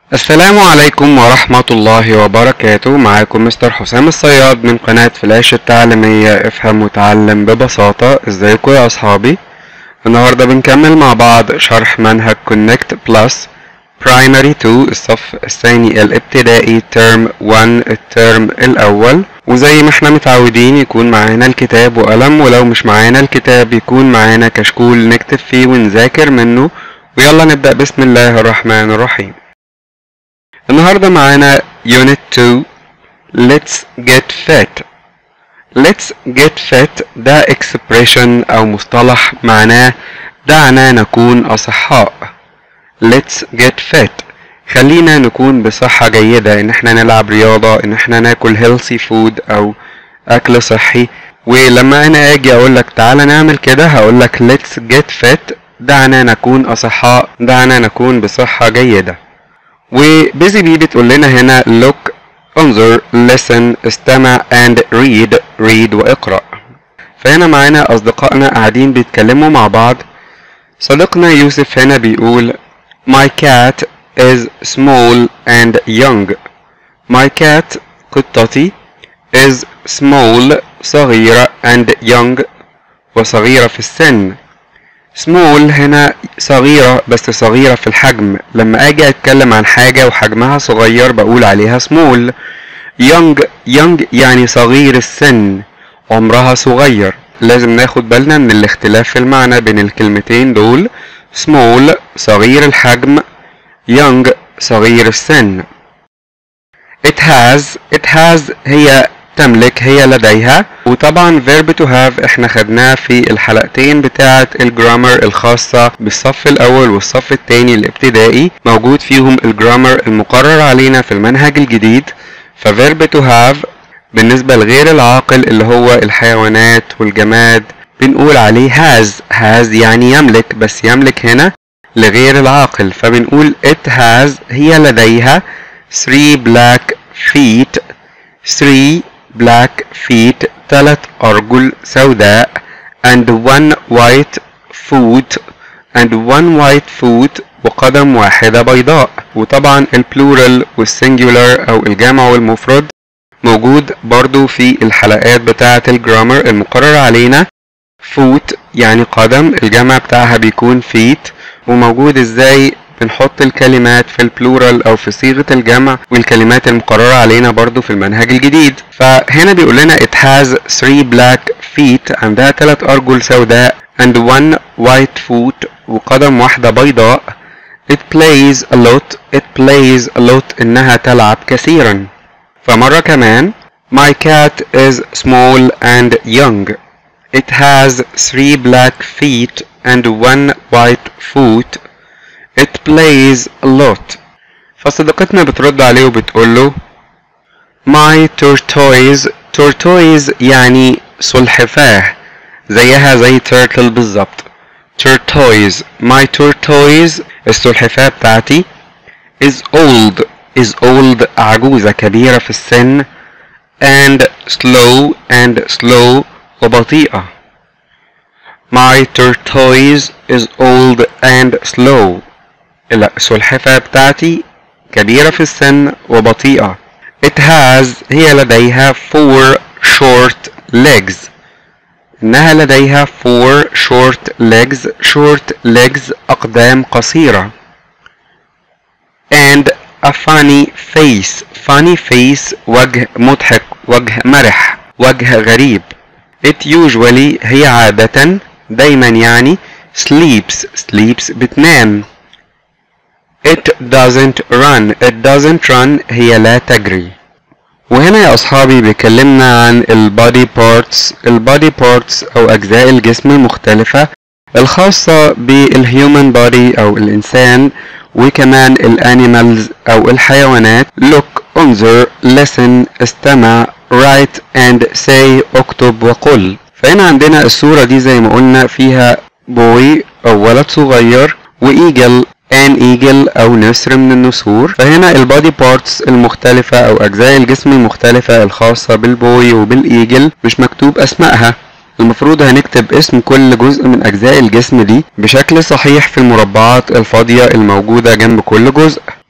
السلام عليكم ورحمة الله وبركاته معاكم مستر حسام الصياد من قناة فلاش التعليمية افهم وتعلم ببساطة ازيكم يا اصحابي النهاردة بنكمل مع بعض شرح منهج كونكت بلس برايمري 2 الصف الثاني الابتدائي ترم 1 الترم الاول وزي ما احنا متعودين يكون معانا الكتاب وقلم ولو مش معانا الكتاب يكون معانا كشكول نكتب فيه ونذاكر منه ويلا نبدأ بسم الله الرحمن الرحيم النهاردة معانا Unit 2 Let's get fit Let's get fit ده expression أو مصطلح معناه دعنا نكون أصحاء Let's get fit خلينا نكون بصحة جيدة إن احنا نلعب رياضة إن احنا ناكل healthy food أو أكل صحي ولما أنا أجي أقولك تعالى نعمل كده هقولك let's get fit دعنا نكون أصحاء دعنا نكون بصحة جيدة وبيزي بي بتقول لنا هنا look انظر listen استمع and read read واقرأ فهنا معانا أصدقائنا قاعدين بيتكلموا مع بعض صديقنا يوسف هنا بيقول My cat is small and young My cat قطتي is small صغيرة and young وصغيرة في السن small هنا صغيرة بس صغيرة في الحجم لما اجي اتكلم عن حاجة وحجمها صغير بقول عليها small young young يعني صغير السن عمرها صغير لازم ناخد بالنا من الاختلاف في المعنى بين الكلمتين دول small صغير الحجم young صغير السن it has it has هي تملك هي لديها وطبعا verb to have احنا خدناه في الحلقتين بتاعة الجرامر الخاصة بالصف الاول والصف الثاني الابتدائي موجود فيهم الجرامر المقرر علينا في المنهج الجديد فverb to have بالنسبة لغير العاقل اللي هو الحيوانات والجماد بنقول عليه has has يعني يملك بس يملك هنا لغير العاقل فبنقول it has هي لديها three black feet three black feet ثلاث أرجل سوداء and one white foot and one white foot وقدم واحدة بيضاء وطبعا البلورال والسنجولار أو الجمع والمفرد موجود برضو في الحلقات بتاعة الجرامر المقرر علينا foot يعني قدم الجمع بتاعها بيكون feet وموجود ازاي بنحط الكلمات في البلورال او في صيغة الجمع والكلمات المقررة علينا برضو في المنهج الجديد فهنا بيقول لنا it has three black feet عندها ثلاث ارجل سوداء and one white foot وقدم واحدة بيضاء it plays a lot it plays a lot انها تلعب كثيرا فمرة كمان my cat is small and young it has three black feet and one white foot it plays a lot فصديقتنا بترد عليه وبتقول له my tortoise tortoise يعني سلحفاه زيها زي turtle بالظبط tortoise my tortoise السلحفاه بتاعتي is old is old عجوزة كبيرة في السن and slow and slow وبطيئة my tortoise is old and slow السلحفاة بتاعتي كبيرة في السن وبطيئة it has هي لديها four short legs إنها لديها four short legs short legs أقدام قصيرة and a funny face funny face وجه مضحك وجه مرح وجه غريب it usually هي عادة دايما يعني sleeps sleeps بتنام It doesn't run It doesn't run هي لا تجري وهنا يا أصحابي بيكلمنا عن البادي بارتس البادي بارتس أو أجزاء الجسم المختلفة الخاصة بالهيومن بادي أو الإنسان وكمان الانيمالز أو الحيوانات look انظر listen استمع write and say اكتب وقل فهنا عندنا الصورة دي زي ما قلنا فيها بوي أو ولد صغير وإيجل ان ايجل او نسر من النسور فهنا البادي بارتس المختلفة او اجزاء الجسم المختلفة الخاصة بالبوي وبالايجل مش مكتوب اسمائها المفروض هنكتب اسم كل جزء من أجزاء الجسم دي بشكل صحيح في المربعات الفاضية الموجودة جنب كل جزء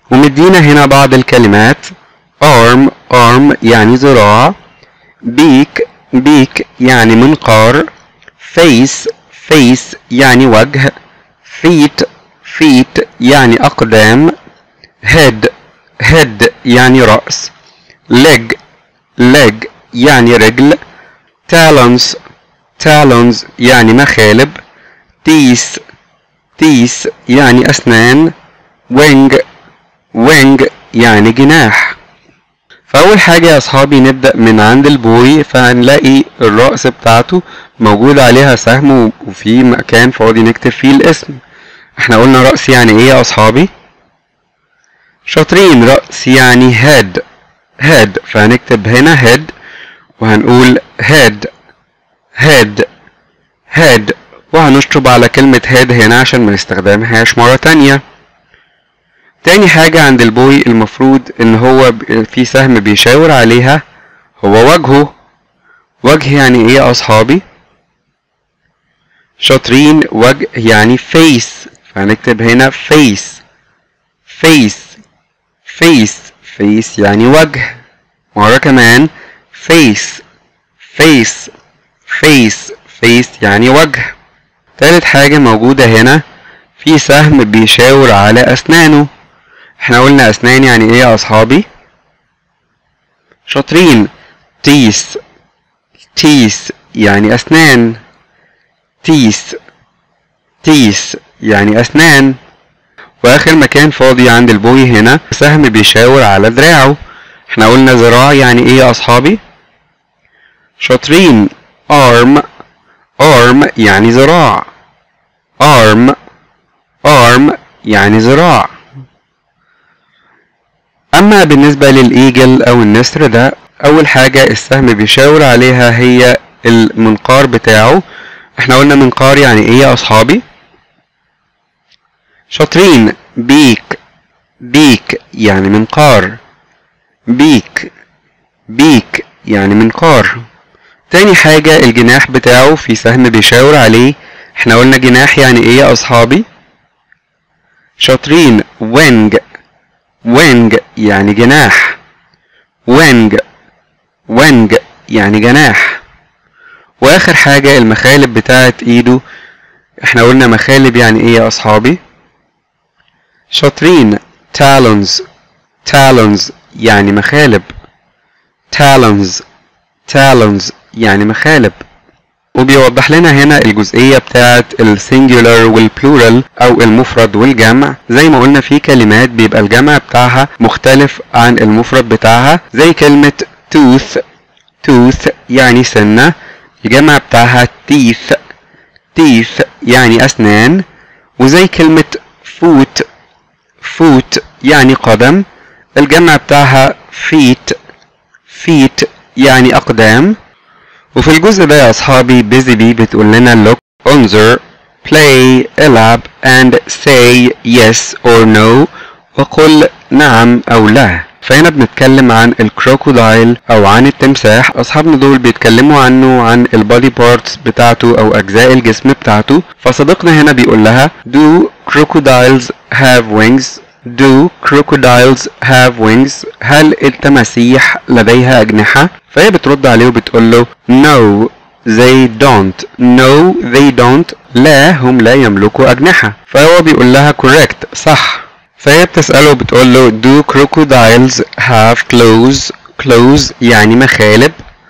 ومدينا هنا بعض الكلمات arm arm يعني ذراع beak beak يعني منقار face face يعني وجه feet feet يعني أقدام head head يعني رأس leg leg يعني رجل talons talons يعني مخالب teeth teeth يعني أسنان wing wing يعني جناح فأول حاجة يا أصحابي نبدأ من عند البوي فهنلاقي الرأس بتاعته موجود عليها سهم وفي مكان فاضي نكتب فيه الاسم احنا قلنا رأس يعني ايه يا أصحابي شاطرين رأس يعني head head فهنكتب هنا head وهنقول head head head وهنشطب على كلمة head هنا عشان ما نستخدمهاش مرة تانية تاني حاجة عند البوي المفروض ان هو في سهم بيشاور عليها هو وجهه وجه يعني ايه يا اصحابي شاطرين وجه يعني face فهنكتب هنا face face face face يعني وجه مرة كمان face face face face يعني وجه تالت حاجة موجودة هنا في سهم بيشاور على أسنانه احنا قلنا أسنان يعني ايه يا أصحابي شاطرين teeth teeth يعني أسنان teeth teeth يعني أسنان وآخر مكان فاضي عند البوي هنا سهم بيشاور على دراعه احنا قلنا ذراع يعني ايه يا أصحابي شاطرين arm arm يعني ذراع arm arm يعني ذراع أما بالنسبة للإيجل أو النسر ده أول حاجة السهم بيشاور عليها هي المنقار بتاعه احنا قلنا منقار يعني ايه يا أصحابي شاطرين بيك بيك يعني منقار بيك بيك يعني منقار تاني حاجة الجناح بتاعه في سهم بيشاور عليه احنا قلنا جناح يعني ايه يا أصحابي شاطرين وينج وينج يعني جناح وينج وينج يعني جناح واخر حاجة المخالب بتاعت ايده احنا قلنا مخالب يعني ايه يا اصحابي شاطرين talons talons يعني مخالب talons talons يعني مخالب وبيوضح لنا هنا الجزئية بتاعت السنجولار والبلورال أو المفرد والجمع زي ما قلنا في كلمات بيبقى الجمع بتاعها مختلف عن المفرد بتاعها زي كلمة tooth tooth يعني سنة الجمع بتاعها teeth teeth يعني أسنان وزي كلمة foot foot يعني قدم الجمع بتاعها feet feet يعني أقدام وفي الجزء ده يا أصحابي بيزي بي بتقول لنا look انظر play العب and say yes or no وقل نعم أو لا فهنا بنتكلم عن الكروكودايل أو عن التمساح أصحابنا دول بيتكلموا عنه عن البادي بارتس بتاعته أو أجزاء الجسم بتاعته فصديقنا هنا بيقول لها do crocodiles have wings Do crocodiles have wings؟ هل التماسيح لديها أجنحة؟ فهي بترد عليه وبتقول له No they don't No they don't لا هم لا يملكوا أجنحة فهو بيقول لها correct صح فهي بتسأله وبتقول له Do crocodiles have claws claws يعني مخالب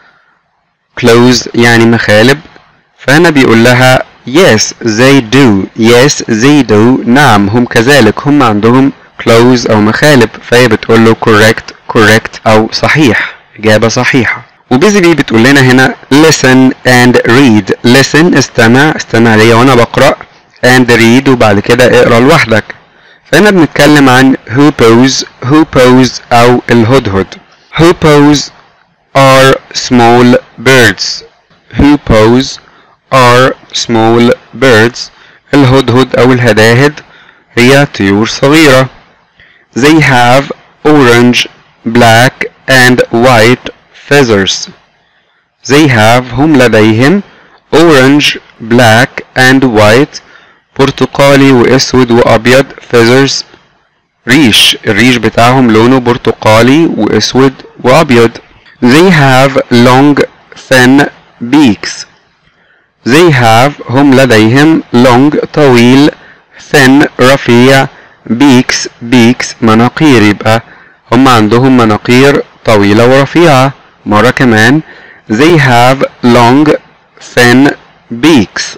claws يعني مخالب فهنا بيقول لها Yes they do Yes they do نعم هم كذلك هم عندهم close أو مخالب فهي بتقول له correct correct أو صحيح إجابة صحيحة وبيزي بي بتقول لنا هنا listen and read listen استمع استمع ليا وأنا بقرأ and read وبعد كده اقرأ لوحدك فهنا بنتكلم عن hoopos hoopos أو الهدهد hoopos are small birds hoopos are small birds الهدهد أو الهداهد هي طيور صغيرة They have orange, black and white feathers. They have هم لديهم orange, black and white برتقالي واسود وابيض feathers ريش الريش بتاعهم لونه برتقالي واسود وابيض they have long thin beaks they have هم لديهم long طويل thin رفيع beaks beaks مناقير يبقى هم عندهم مناقير طويلة ورفيعة مرة كمان they have long thin beaks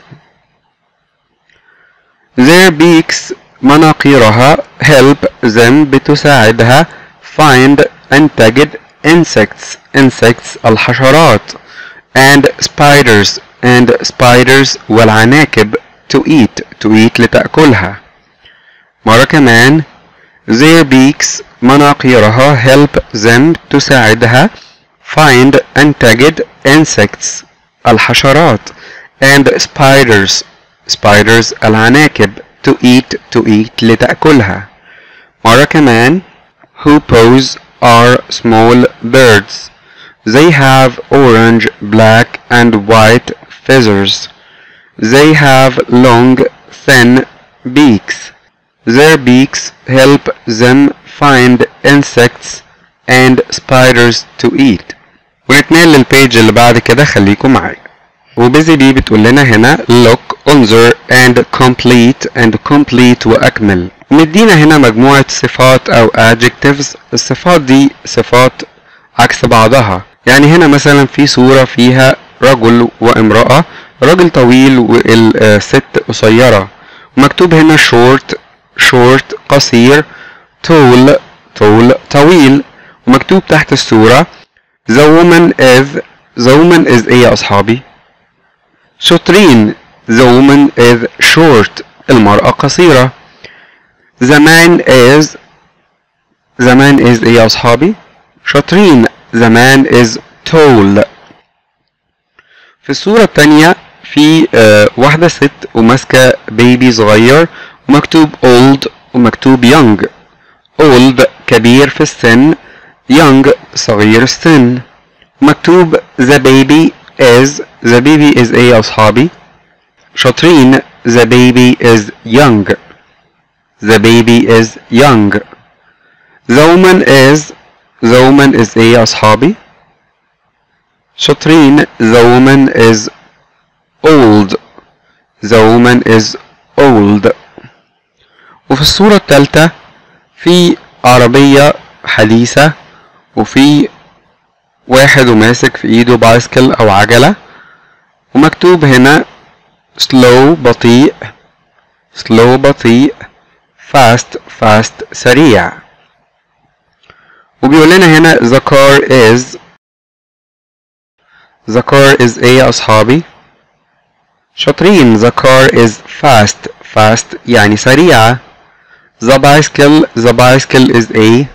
their beaks مناقيرها help them بتساعدها find and تجد insects insects الحشرات and spiders and spiders والعناكب to eat to eat لتأكلها مرة كمان their beaks مناقيرها help them تساعدها find and تجد insects الحشرات and spiders spiders العناكب to eat to eat لتأكلها مرة كمان hoopoes are small birds they have orange black and white feathers they have long thin beaks their beaks help them find insects and spiders to eat ونتنقل للبيج اللي بعد كده خليكم معايا وبيزي بي بتقول لنا هنا look انظر and complete and complete وأكمل مدينا هنا مجموعة صفات أو adjectives الصفات دي صفات عكس بعضها يعني هنا مثلا في صورة فيها رجل وامرأة راجل طويل والست قصيرة مكتوب هنا short short قصير tall tall طويل ومكتوب تحت الصورة the woman is the woman is ايه يا اصحابي شاطرين the woman is short المرأة قصيرة the man is the man is ايه يا اصحابي شاطرين the man is tall في الصورة التانية في آه واحدة ست وماسكة بيبي صغير ومكتوب old ومكتوب young old كبير في السن young صغير السن مكتوب the baby is the baby is ايه يا اصحابي شاطرين the baby is young the baby is young the woman is the woman is ايه يا اصحابي شاطرين the woman is old the woman is old وفي الصورة الثالثة في عربية حديثة وفي واحد وماسك في ايده بايسكل او عجلة ومكتوب هنا slow بطيء slow بطيء fast fast سريع وبيقول لنا هنا the car is the car is ايه يا اصحابي شاطرين the car is fast fast يعني سريعة the bicycle the bicycle is ايه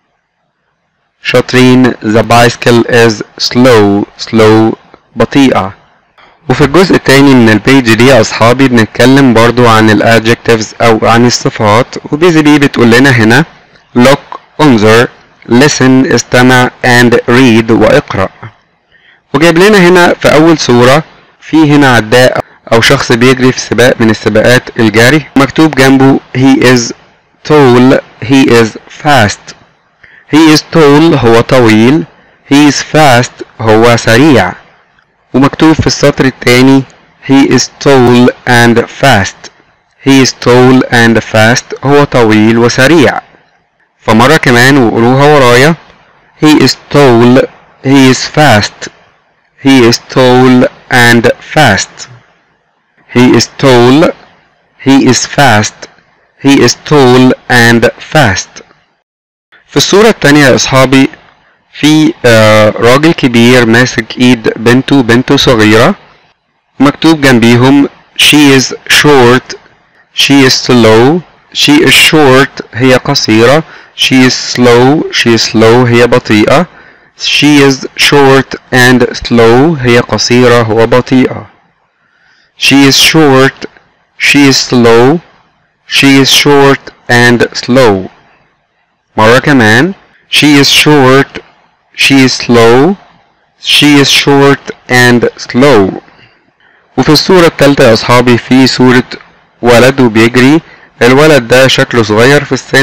شاطرين the bicycle is slow slow بطيئة وفي الجزء التاني من البيج دي يا أصحابي بنتكلم برضو عن ال adjectives أو عن الصفات وبيزي بي بتقول لنا هنا look انظر listen استمع and read واقرأ وجايب لنا هنا في أول صورة في هنا عداء أو شخص بيجري في سباق من السباقات الجري مكتوب جنبه he is tall he is fast he is tall هو طويل he is fast هو سريع ومكتوب في السطر الثاني he is tall and fast he is tall and fast هو طويل وسريع فمرة كمان وقولوها ورايا he is tall he is fast he is tall and fast he is tall he is fast he is tall and fast في الصورة التانية يا أصحابي في آه راجل كبير ماسك ايد بنته بنته صغيرة مكتوب جنبيهم she is short she is slow she is short هي قصيرة she is slow she is slow هي بطيئة she is short and slow هي قصيرة وبطيئة she is short she is slow she is short and slow مرة كمان she is short she is slow she is short and slow وفي الصورة التالتة يا أصحابي في صورة ولد وبيجري الولد ده شكله صغير في السن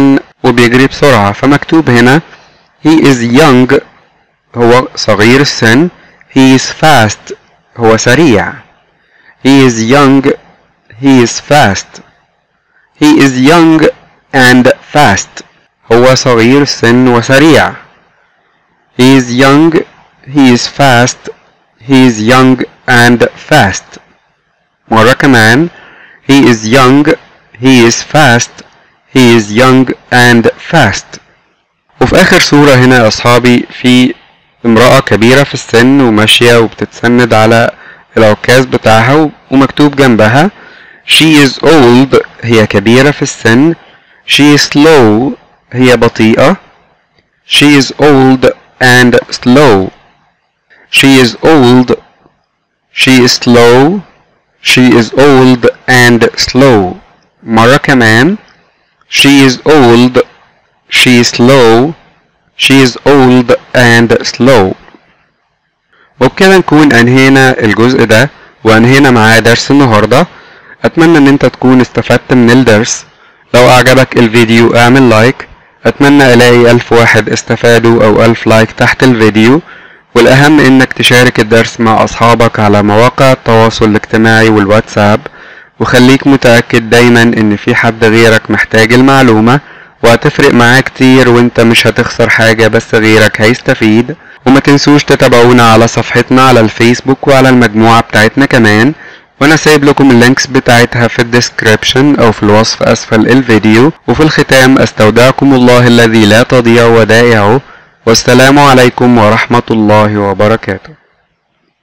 وبيجري بسرعة فمكتوب هنا he is young هو صغير السن he is fast هو سريع he is young he is fast he is young and fast هو صغير السن وسريع he is young he is fast he is young and fast مرة كمان he is young he is fast he is young and fast وفي آخر صورة هنا يا أصحابي في امرأة كبيرة في السن وماشية وبتتسند على العكاز بتاعها ومكتوب جنبها she is old هي كبيرة في السن she is slow هي بطيئة she is old and slow she is old she is slow she is old and slow مرة كمان she is old she is slow she is old and slow وبكده نكون انهينا الجزء ده وانهينا معاه درس النهاردة اتمنى ان انت تكون استفدت من الدرس لو اعجبك الفيديو اعمل لايك اتمنى الاقي الف واحد استفادوا او الف لايك تحت الفيديو والاهم انك تشارك الدرس مع اصحابك على مواقع التواصل الاجتماعي والواتساب وخليك متأكد دايما ان في حد غيرك محتاج المعلومة وهتفرق معاه كتير وانت مش هتخسر حاجة بس غيرك هيستفيد وما تنسوش تتابعونا على صفحتنا على الفيسبوك وعلى المجموعة بتاعتنا كمان وانا سايب لكم اللينكس بتاعتها في الديسكريبشن او في الوصف اسفل الفيديو وفي الختام استودعكم الله الذي لا تضيع ودائعه والسلام عليكم ورحمة الله وبركاته